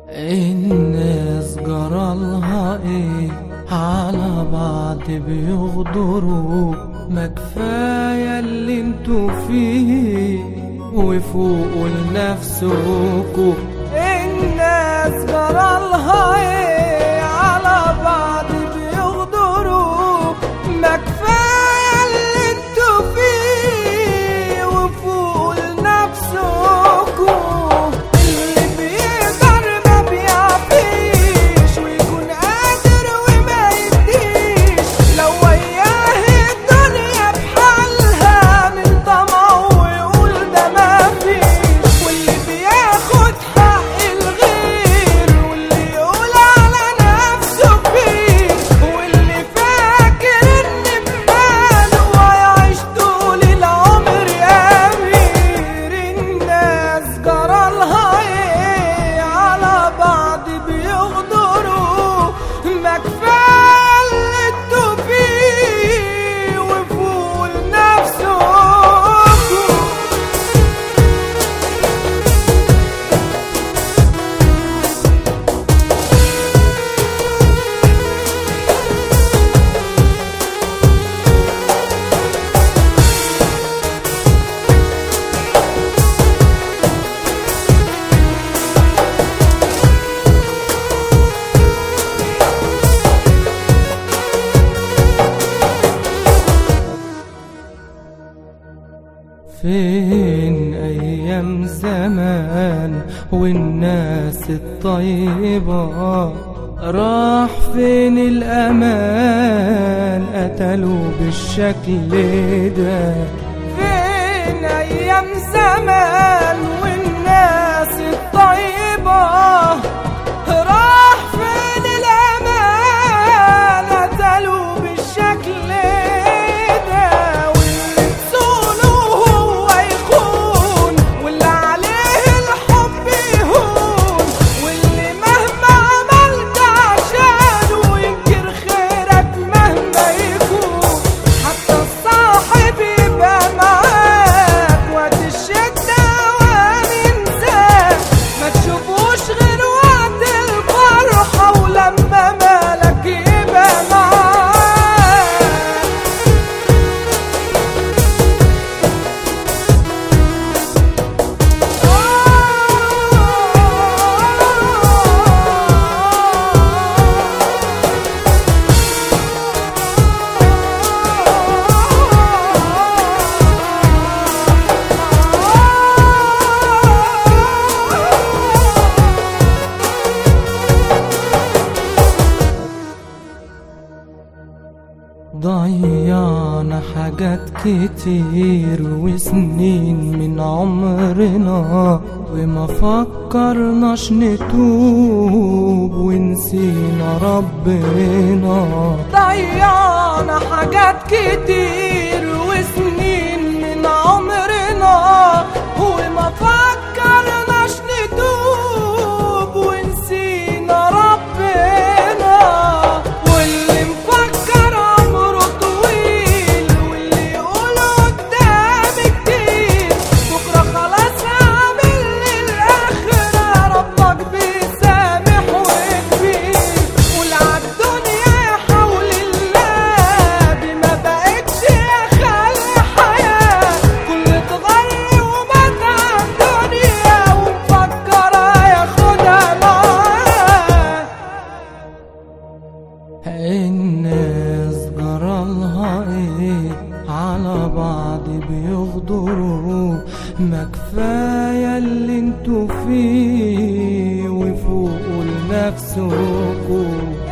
الناس جرالها ايه على بعض بيغدروا ما كفاية اللي انتوا فيه وفوقوا لنفسكوا الناس جرالها ايه على بعض بيغدروا ما كفاية اللي انتوا فيه وفوقوا لنفسكوا اللي بيقدر ما بيعفيش ويكون قادر وما يديش لو وياه الدنيا بحالها من طمعه ويقول ده ما فيش واللي بياخد حق الغير واللي يقول على نفسه كبير واللي فاكر ان بماله هيعيش طول العمر امير الناس جرالها ايه على بعض بيغدروا ما كفايه اللي انتوا فيه وفوق لنفسكم فين أيام زمان والناس الطيبة راح فين الأمان قتلوا بالشكل ده فين أيام زمان والناس الطيبة راح فين الأمان قتلوا بالشكل ده واللي تصونه هو يخون واللي عليه الحب يهون واللي مهما عملت عشانه ينكر خيرك مهما يكون حتى الصاحب يبقى معاك وقت الشدة وينساك ما تشوفوش غير وقت الفرحة ولما مالك يبقى معاك ضيعنا حاجات كتير وسنين من عمرنا وما فكرناش نتوب ونسينا ربنا ضيعنا حاجات كتير وسنين من عمرنا وما فكرناش نتوب ونسينا ربنا واللي مفكر عمره طويل واللي يقول قدام كتير بكره خلاص عامل للاخره ربك بيسامح وكبير قول عالدنيا يا حول الله دي ما بقتش يا خلق حياه كل اتغير ومتع الدنيا ومفكره ياخدها معاه الناس جرالها ايه على بعض بيغدروا ما كفاية اللي انتوا فيه وفوقوا لنفسكوا